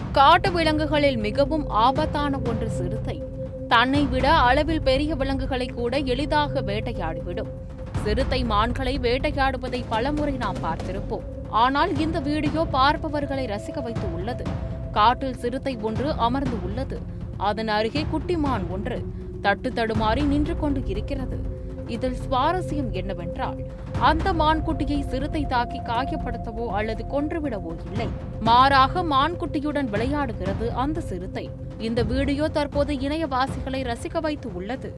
காட்டு விலங்குகளில் மிகவும் ஆபத்தான ஒன்று சிறுத்தை தன்னை விட அளவில் பெரிய விலங்குகளை கூட எளிதாக வேட்டையாடிவிடும் சிறுத்தை மான்களை வேட்டையாடுவதை பலமுறை நாம் பார்த்திருப்போம் ஆனால் இந்த வீடியோ பார்ப்பவர்களை ரசிக்க வைத்து உள்ளது காட்டில் சிறுத்தை ஒன்று அமர்ந்து உள்ளது அதன் அருகே குட்டி மான் ஒன்று தட்டு தடுமாறி நின்று கொண்டு இருக்கிறது இதில் சுவாரஸ்யம் என்னவென்றால் அந்த மான்குட்டியை சிறுத்தை தாக்கி காயப்படுத்தவோ அல்லது கொன்றுவிடவோ இல்லை மாறாக மான்குட்டியுடன் விளையாடுகிறது அந்த சிறுத்தை இந்த வீடியோ தற்போது இணையவாசிகளை ரசிக்க வைத்து உள்ளது